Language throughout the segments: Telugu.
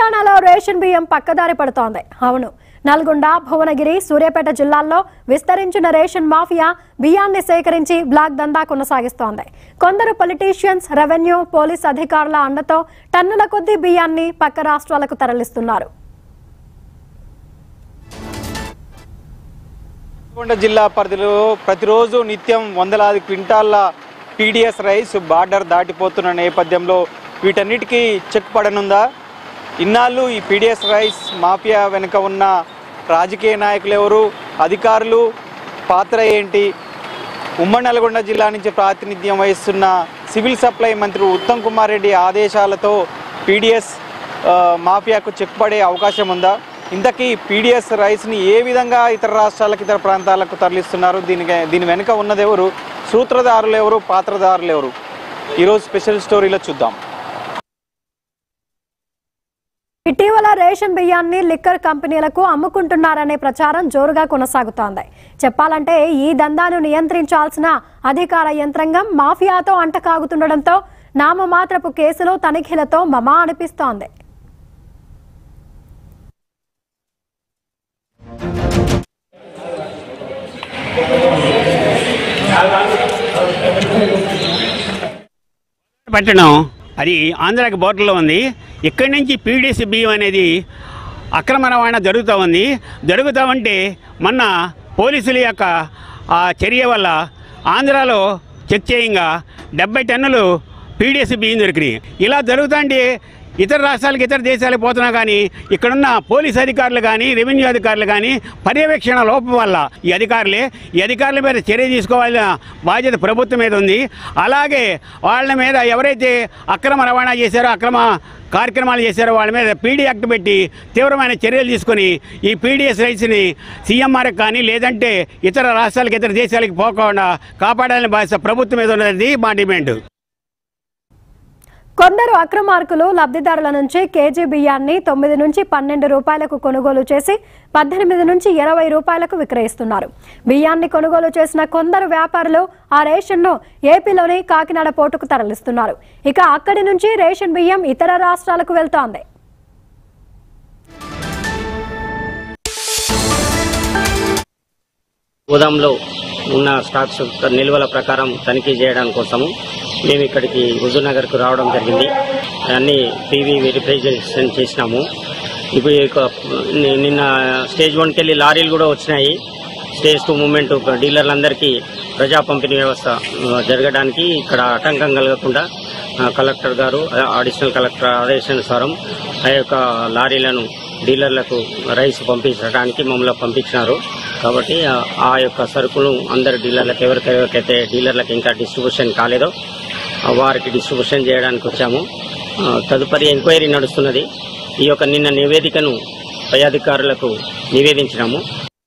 తెలంగాణలో రేషన్ బియ్యం పక్కదారి పడుతోంది అవును నల్గొండ భువనగిరి సూర్యాపేట జిల్లాల్లో విస్తరించిన రేషన్ మాఫియా బియ్యాన్ని సేకరించి బ్లాక్ దందా కొనసాగిస్తోంది కొందరు పొలిటీషియన్స్ రెవెన్యూ పోలీస్ అధికారుల అండతో టన్నుల కొద్దీ బియ్యాన్ని పక్క రాష్ట్రాలకు తరలిస్తున్నారు నల్గొండ జిల్లా పరిధిలో ప్రతిరోజు నిత్యం వందలాది క్వింటాల్ల పీడిఎస్ రైస్ బార్డర్ దాటిపోతున్న నేపథ్యంలో వీటన్నిటికీ చెక్ పడనుందా ఇన్నాళ్ళు ఈ పీడిఎస్ రైస్ మాఫియా వెనుక ఉన్న రాజకీయ నాయకులు ఎవరు అధికారులు పాత్ర ఏంటి ఉమ్మడి నల్గొండ జిల్లా నుంచి ప్రాతినిధ్యం వహిస్తున్న సివిల్ సప్లై మంత్రి ఉత్తమ్ కుమార్ రెడ్డి ఆదేశాలతో పీడిఎస్ మాఫియాకు చెక్ పడే అవకాశం ఉందా ఇంతకీ పీడిఎస్ రైస్ని ఏ విధంగా ఇతర రాష్ట్రాలకు ఇతర ప్రాంతాలకు తరలిస్తున్నారు దీనికి దీని వెనుక ఉన్నది ఎవరు సూత్రధారులు ఎవరు పాత్రధారులు ఎవరు ఈరోజు స్పెషల్ స్టోరీలో చూద్దాం ఇటీవల రేషన్ బియ్యాన్ని లిక్కర్ కంపెనీలకు అమ్ముకుంటున్నారనే ప్రచారం జోరుగా కొనసాగుతోంది చెప్పాలంటే ఈ దందాను నియంత్రించాల్సిన అధికార యంత్రాంగం మాఫియాతో అంటకాగుతుండటంతో నామమాత్రపు కేసులు తనిఖీలతో మమా అనిపిస్తోంది పట్టణం అది ఆంధ్రాకి బోర్డర్లో ఉంది ఇక్కడి నుంచి పీడీసీ బియ్యం అనేది అక్రమ రవాణా జరుగుతూ ఉంది జరుగుతూ ఉంటే మొన్న పోలీసుల యొక్క ఆ చర్య వల్ల ఆంధ్రాలో చెక్ చేయంగా డెబ్బై టన్నులు పీడీసీ బియ్యం దొరికినాయి ఇలా జరుగుతుంటే ఇతర రాష్ట్రాలకు ఇతర దేశాలకు పోతున్నా కానీ ఇక్కడున్న పోలీస్ అధికారులు కానీ రెవెన్యూ అధికారులు కానీ పర్యవేక్షణ లోపం వల్ల ఈ అధికారులే ఈ అధికారుల మీద చర్య తీసుకోవాల్సిన బాధ్యత ప్రభుత్వం మీద ఉంది అలాగే వాళ్ళ మీద ఎవరైతే అక్రమ రవాణా చేశారో అక్రమ కార్యక్రమాలు చేశారో వాళ్ళ మీద పీడీ యాక్ట్ పెట్టి తీవ్రమైన చర్యలు తీసుకొని ఈ పీడీఎస్ రైట్స్ని సీఎంఆర్కి కానీ లేదంటే ఇతర రాష్ట్రాలకు ఇతర దేశాలకు పోకుండా కాపాడాలని బాధ్యత ప్రభుత్వం మీద ఉన్నది మా డిమాండ్ కొందరు అక్రమార్కులు లబ్ధిదారుల నుంచి కేజీ బియ్యాన్ని తొమ్మిది నుంచి పన్నెండు రూపాయలకు కొనుగోలు చేసి పద్దెనిమిది నుంచి ఇరవై రూపాయలకు విక్రయిస్తున్నారు బియ్యాన్ని కొనుగోలు చేసిన కొందరు వ్యాపారులు ఆ రేషన్ను ఏపీలోని కాకినాడ పోర్టుకు తరలిస్తున్నారు ఇక అక్కడి నుంచి రేషన్ బియ్యం ఇతర రాష్ట్రాలకు వెళ్తోంది గోదాంలో ఉన్న స్టాక్స్ నిల్వల ప్రకారం తనిఖీ చేయడం కోసము మేము ఇక్కడికి హుజూర్నగర్కు రావడం జరిగింది అన్ని టీవీ రిప్రజెంటేషన్ చేసినాము ఇప్పుడు ఇక ని- నిన్న స్టేజ్ వన్కి వెళ్ళి లారీలు కూడా వచ్చినాయి స్టేజ్ టూ మూమెంట్ డీలర్లందరికీ ప్రజా పంపిణీ వ్యవస్థ ఆ, జరగడానికి ఇక్కడ ఆటంకం కలగకుండా ఆ, కలెక్టర్ గారు ఆ, అడిషనల్ కలెక్టర్ ఆదేశానుసారం ఆ యొక్క లారీలను డీలర్లకు రైస్ పంపించడానికి మమ్మల్ని పంపించినారు కాబట్టి ఆ- ఆ యొక్క సరుకులు అందరు డీలర్లకు ఎవరికెవరికైతే డీలర్లకు ఇంకా డిస్ట్రిబ్యూషన్ కాలేదో ఆ వారికి డిస్ట్రిబ్యూషన్ చేయడానికి వచ్చాము ఆ, తదుపరి ఎంక్వైరీ నడుస్తున్నది ఈ యొక్క నిన్న నివేదికను పై అధికారులకు నివేదించినాము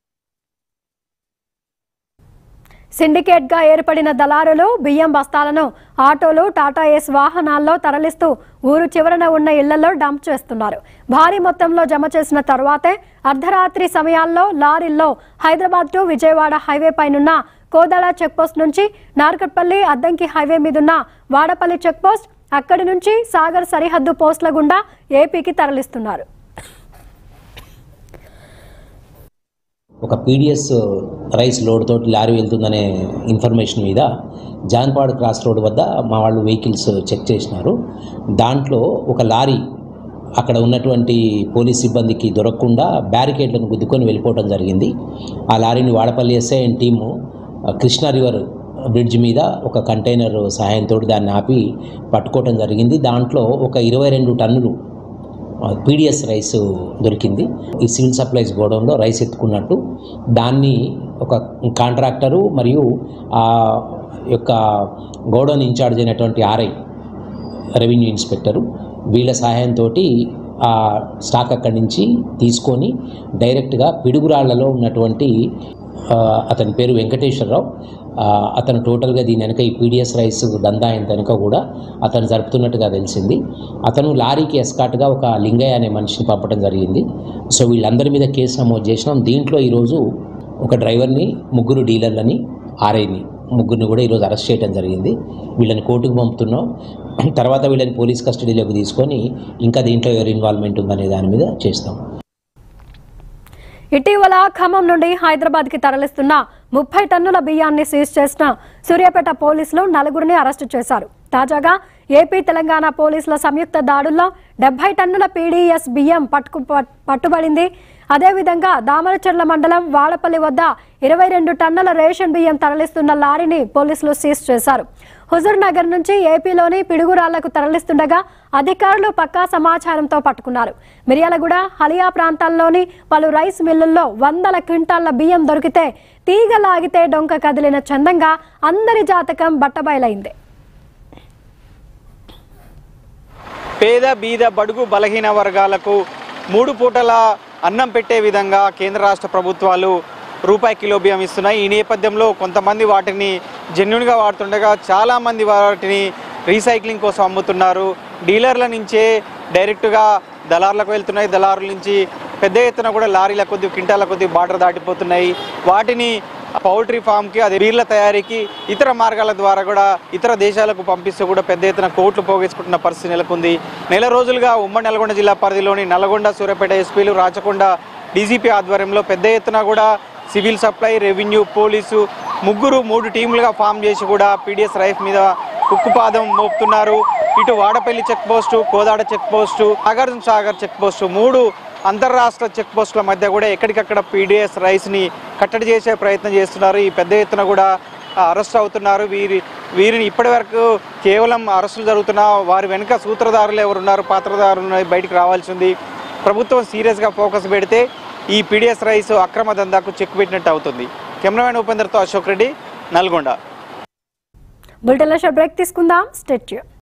సిండికేట్ గా ఏర్పడిన దళారులు బియ్యం బస్తాలను ఆటోలు టాటా ఏస్ వాహనాల్లో తరలిస్తూ ఊరు చివరన ఉన్న ఇళ్లలో డంప్ చేస్తున్నారు భారీ మొత్తంలో జమ చేసిన తర్వాతే అర్ధరాత్రి సమయాల్లో లారీల్లో హైదరాబాద్ టు విజయవాడ హైవే పైనున్న కోదాడ చెక్పోస్ట్ నుంచి నార్కట్పల్లి అద్దంకి హైవే మీదున్న వాడపల్లి చెక్పోస్ట్ అక్కడి నుంచి సాగర్ సరిహద్దు పోస్టుల గుండా ఏపీకి తరలిస్తున్నారు ఒక పీడిఎస్ రైస్ లోడ్ తోటి లారీ వెళ్తుందనే ఇన్ఫర్మేషన్ మీద జాన్పాడ్ క్రాస్ రోడ్ వద్ద మా వాళ్ళు వెహికల్స్ చెక్ చేసినారు దాంట్లో ఒక లారీ అక్కడ ఉన్నటువంటి పోలీస్ సిబ్బందికి దొరకకుండా బ్యారికేడ్లను గుద్దుకొని వెళ్ళిపోవడం జరిగింది ఆ లారీని వాడపల్లి ఎస్ఐ అండ్ టీము ఆ, కృష్ణా రివర్ బ్రిడ్జ్ మీద ఒక కంటైనర్ సహాయంతో దాన్ని ఆపి పట్టుకోవటం జరిగింది దాంట్లో ఒక ఇరవై రెండు టన్నులు పీడిఎస్ రైస్ దొరికింది ఈ సివిల్ సప్లైస్ గోడౌన్లో రైస్ ఎత్తుకున్నట్టు దాన్ని ఒక కాంట్రాక్టరు మరియు ఆ యొక్క గోడౌన్ ఇన్ఛార్జ్ అయినటువంటి ఆర్ఐ రెవెన్యూ ఇన్స్పెక్టరు వీళ్ళ సహాయంతో ఆ స్టాక్ అక్కడి నుంచి తీసుకొని డైరెక్ట్గా పిడుగురాళ్లలో ఉన్నటువంటి ఆ, అతని పేరు వెంకటేశ్వరరావు ఆ, అతను టోటల్గా దీని వెనక ఈ పీడిఎస్ రైస్ దందా అయిన వెనక కూడా అతను జరుపుతున్నట్టుగా తెలిసింది అతను లారీకి ఎస్కాట్గా ఒక లింగయ్య అనే మనిషిని పంపడం జరిగింది సో వీళ్ళందరి మీద కేసు నమోదు చేసినాం దీంట్లో ఈరోజు ఒక డ్రైవర్ని ముగ్గురు డీలర్లని ఆర్ఐని ముగ్గురిని కూడా ఈరోజు అరెస్ట్ చేయడం జరిగింది వీళ్ళని కోర్టుకు పంపుతున్నాం తర్వాత వీళ్ళని పోలీస్ కస్టడీలోకి తీసుకొని ఇంకా దీంట్లో ఎవరి ఇన్వాల్వ్మెంట్ ఉందనే దాని మీద చేస్తాం ఇటీవల ఖమ్మం నుండి హైదరాబాద్ కి తరలిస్తున్న ముప్పై టన్నుల బియ్యాన్ని సీజ్ చేసిన సూర్యాపేట పోలీసులు నలుగురిని అరెస్టు చేశారు తాజాగా ఏపీ తెలంగాణ పోలీసుల సంయుక్త దాడుల్లో డెబ్బై టన్నుల పీడీఎస్ బియ్యం పట్టుకు పట్- పట్టుబడింది అదేవిధంగా దామరచర్ల మండలం వాడపల్లి వద్ద ఇరవై రెండు టన్నుల రేషన్ బియ్యం తరలిస్తున్న లారీని పోలీసులు సీజ్ చేశారు హుజూర్ నగర్ నుంచి ఏపీలోని పిడుగురాళ్లకు తరలిస్తుండగా అధికారులు పక్కా సమాచారంతో పట్టుకున్నారు మిర్యాలగూడ హలియా ప్రాంతాల్లోని పలు రైస్ మిల్లుల్లో వందల క్వింటాళ్ల బియ్యం దొరికితే తీగ లాగితే డొంక కదిలిన చందంగా అందరి జాతకం బట్టబయలైంది పేద బీద బడుగు బలహీన వర్గాలకు మూడు పూటల అన్నం పెట్టే విధంగా కేంద్ర రాష్ట్ర ప్రభుత్వాలు రూపాయి కిలో బియ్యం ఇస్తున్నాయి ఈ నేపథ్యంలో కొంతమంది వాటిని జెన్యున్గా వాడుతుండగా చాలామంది వాటిని రీసైక్లింగ్ కోసం అమ్ముతున్నారు డీలర్ల నుంచే డైరెక్ట్గా దళార్లకు వెళ్తున్నాయి దళారుల నుంచి పెద్ద ఎత్తున కూడా లారీల కొద్ది క్వింటాల కొద్ది బార్డర్ దాటిపోతున్నాయి వాటిని పౌల్ట్రీ ఫామ్కి అది బీర్ల తయారీకి ఇతర మార్గాల ద్వారా కూడా ఇతర దేశాలకు పంపిస్తూ కూడా పెద్ద ఎత్తున కోట్లు పోగేసుకుంటున్న పరిస్థితి నెలకొంది నెల రోజులుగా ఉమ్మడి నల్గొండ జిల్లా పరిధిలోని నల్గొండ సూర్యాపేట ఎస్పీలు రాచకొండ డీజీపీ ఆధ్వర్యంలో పెద్ద ఎత్తున కూడా సివిల్ సప్లై రెవెన్యూ పోలీసు ముగ్గురు మూడు టీములుగా ఫామ్ చేసి కూడా పీడిఎస్ రైఫ్ మీద ఉక్కుపాదం మోపుతున్నారు ఇటు Wadapalli check post Kodad check post Nagarjuna Sagar check post మూడు అంతర్రాష్ట్ర చెక్ పోస్టుల మధ్య కూడా ఎక్కడికక్కడ పీడిఎస్ రైస్ని కట్టడి చేసే ప్రయత్నం చేస్తున్నారు ఈ పెద్ద ఎత్తున కూడా అరెస్ట్ అవుతున్నారు వీరి వీరిని ఇప్పటి వరకు కేవలం అరెస్టులు జరుగుతున్నా వారి వెనుక సూత్రధారులు ఎవరు ఉన్నారు పాత్రధారులు ఉన్నారు, బయటికి రావాల్సి ఉంది ప్రభుత్వం సీరియస్గా ఫోకస్ పెడితే ఈ పీడిఎస్ రైస్ అక్రమ దందాకు చెక్ పెట్టినట్టు అవుతుంది కెమెరామెన్ ఉపేందర్తో అశోక్ రెడ్డి నల్గొండ బులెటిన్లో షో బ్రేక్ తీసుకుందాం స్టెచ్యూ